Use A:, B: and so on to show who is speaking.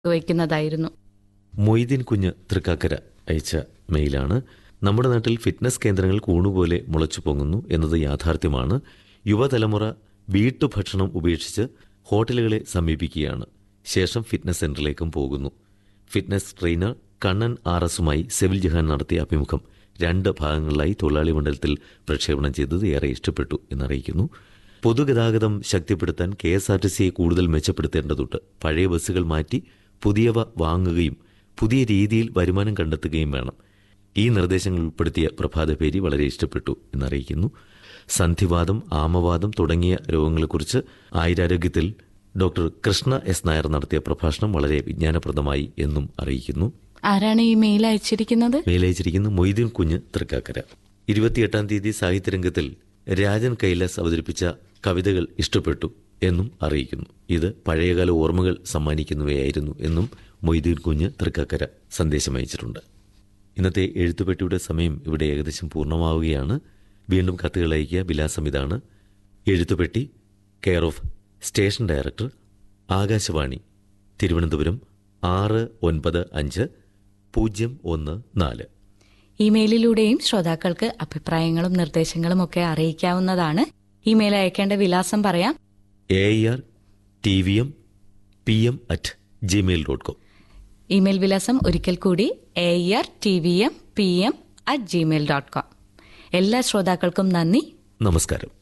A: വയ്ക്കുന്നതായിരുന്നു
B: മൊയ്തീൻ കുഞ്ഞ് തൃക്കാക്കര അയച്ച മെയിലാണ് നമ്മുടെ നാട്ടിൽ ഫിറ്റ്നസ് കേന്ദ്രങ്ങൾ കൂണുപോലെ മുളച്ചു പൊങ്ങുന്നു എന്നത് യാഥാർത്ഥ്യമാണ് യുവതലമുറ വീട്ടുഭക്ഷണം ഉപേക്ഷിച്ച് ഹോട്ടലുകളെ സമീപിക്കുകയാണ് ശേഷം ഫിറ്റ്നസ് സെന്ററിലേക്കും പോകുന്നു ഫിറ്റ്നസ് ട്രെയിനർ കണ്ണൻ ആർ എസുമായി സെവിൽ ജഹാൻ നടത്തിയ അഭിമുഖം രണ്ട് ഭാഗങ്ങളിലായി തൊഴിലാളി മണ്ഡലത്തിൽ പ്രക്ഷേപണം ചെയ്തത് ഏറെ ഇഷ്ടപ്പെട്ടു എന്നറിയിക്കുന്നു പൊതുഗതാഗതം ശക്തിപ്പെടുത്താൻ കെ എസ് ആർ ടി സിയെ കൂടുതൽ മെച്ചപ്പെടുത്തേണ്ടതുണ്ട് പഴയ ബസ്സുകൾ മാറ്റി പുതിയവ വാങ്ങുകയും പുതിയ രീതിയിൽ വരുമാനം കണ്ടെത്തുകയും വേണം ഈ നിർദ്ദേശങ്ങൾ ഉൾപ്പെടുത്തിയ പ്രഭാതപേരി വളരെ ഇഷ്ടപ്പെട്ടു എന്നറിയിക്കുന്നു സന്ധിവാദം ആമവാദം തുടങ്ങിയ രോഗങ്ങളെക്കുറിച്ച് ആയുരാരോഗ്യത്തിൽ ഡോക്ടർ കൃഷ്ണ എസ് നായർ നടത്തിയ പ്രഭാഷണം വളരെ വിജ്ഞാനപ്രദമായി എന്നും അറിയിക്കുന്നു
A: ആരാണ് ഈ മെയിൽ അയച്ചിരിക്കുന്നത്
B: മേലയച്ചിരിക്കുന്ന മൊയ്തീൻ കുഞ്ഞ് തൃക്കാക്കര ഇരുപത്തിയെട്ടാം തീയതി സാഹിത്യരംഗത്തിൽ രാജൻ കൈലാസ് അവതരിപ്പിച്ച കവിതകൾ ഇഷ്ടപ്പെട്ടു എന്നും അറിയിക്കുന്നു ഇത് പഴയകാല ഓർമ്മകൾ സമ്മാനിക്കുന്നവയായിരുന്നു എന്നും മൊയ്തീൻ കുഞ്ഞ് തൃക്കാക്കര സന്ദേശം അയച്ചിട്ടുണ്ട് ഇന്നത്തെ എഴുത്തുപെട്ടിയുടെ സമയം ഇവിടെ ഏകദേശം പൂർണ്ണമാവുകയാണ് വീണ്ടും കത്തുകൾ അയക്കുക വിലാസം ഇതാണ് എഴുത്തുപെട്ടി care of station director Akashvani Thiruvananthapuram ആറ് ഒൻപത് അഞ്ച് പൂജ്യം ഒന്ന് നാല്
A: ഇമെയിലിലൂടെയും ശ്രോതാക്കൾക്ക് അഭിപ്രായങ്ങളും നിർദ്ദേശങ്ങളും ഒക്കെ അറിയിക്കാവുന്നതാണ് ഇമെയിൽ അയക്കേണ്ട വിലാസം പറയാം
B: A R T V M P M at gmail dot com
A: email വിലാസം ഒരിക്കൽ കൂടി A R T V M P M at gmail dot com എല്ലാ ശ്രോതാക്കൾക്കും നന്ദി
B: നമസ്കാരം